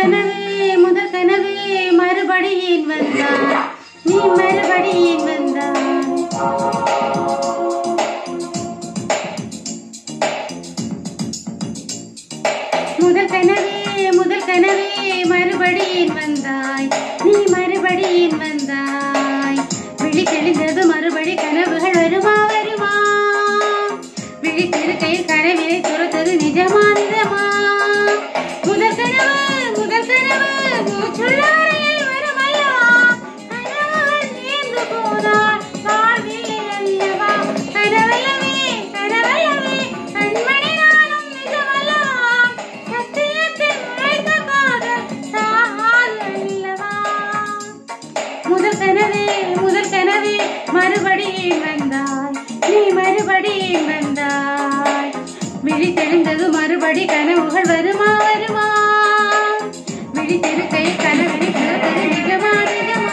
கனவே முதல் கனவே மறுபடி ஏன் வந்தாய் நீ மறுபடி ஏன் வந்தாய் முதல் கனவே முதல் கனவே மறுபடி ஏன் வந்தாய் நீ மறுபடி ஏன் வந்தாய் விழி தெளிந்தது மறுபடி கனவுகள் வருமா வருமா விழி திருக்கையில் கனவினை துரத்தது நிஜமா நிஜமா முதல் கனவு முதல் கனவு மூச்சுள்ள வரையில் வருமல்லவா கனவுகள் சேர்ந்து போனால் வாழ்வில்லை அல்லவா கனவல்லவே கனவல்லவே கண்மணி நானும் நிஜமல்லவா சத்தியத்தில் உழைத்த காதல் சாகாது அல்லவா முதல் கனவே முதல் கனவே மறுபடியும் வந்தாய் நீ மறுபடியும் வந்தாய் விழி தெளிந்தது மறுபடி கனவுகள் வருமா வருமா விழி தெருக்கை கனவினை திறந்தது நிஜமா நிஜமா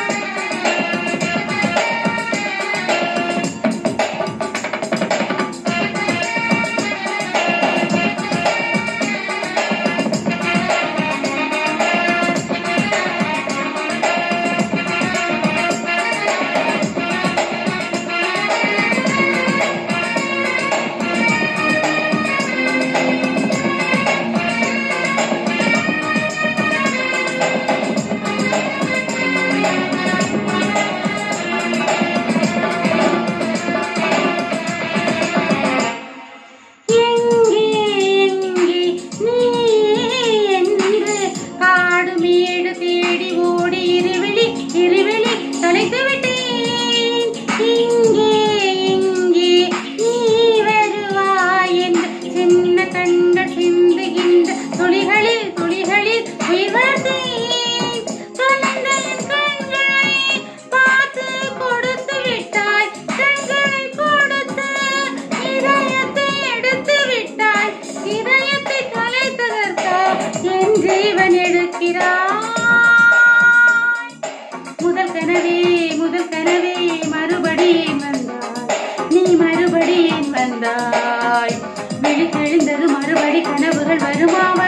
எங்கே எங்கே நீ என்று காடு மேடு தேடி ஓடி இருவிழி இருவிழி தொலைத்து விட்டேன் இங்கே இங்கே நீ வருவாய் என்று சின்ன கண்கள் சிந்துகின்ற துளிகளில் துளிகளில் உயிர் வளர்த்தேன் தொலைந்த என் கண்களை பார்த்து கொடுத்து விட்டாய் கண்களை கொடுத்து இதயத்தை எடுத்து விட்டாய் இதயத்தை தொலைத்ததற்கா என் ஜீவன் எடுக்கிறாய் முதல் கனவே முதல் கனவே மறுபடியும் வந்தாய் நீ மறுபடியும் வந்தாய் விழி தெளிந்தது மறுபடி கனவுகள் வருமா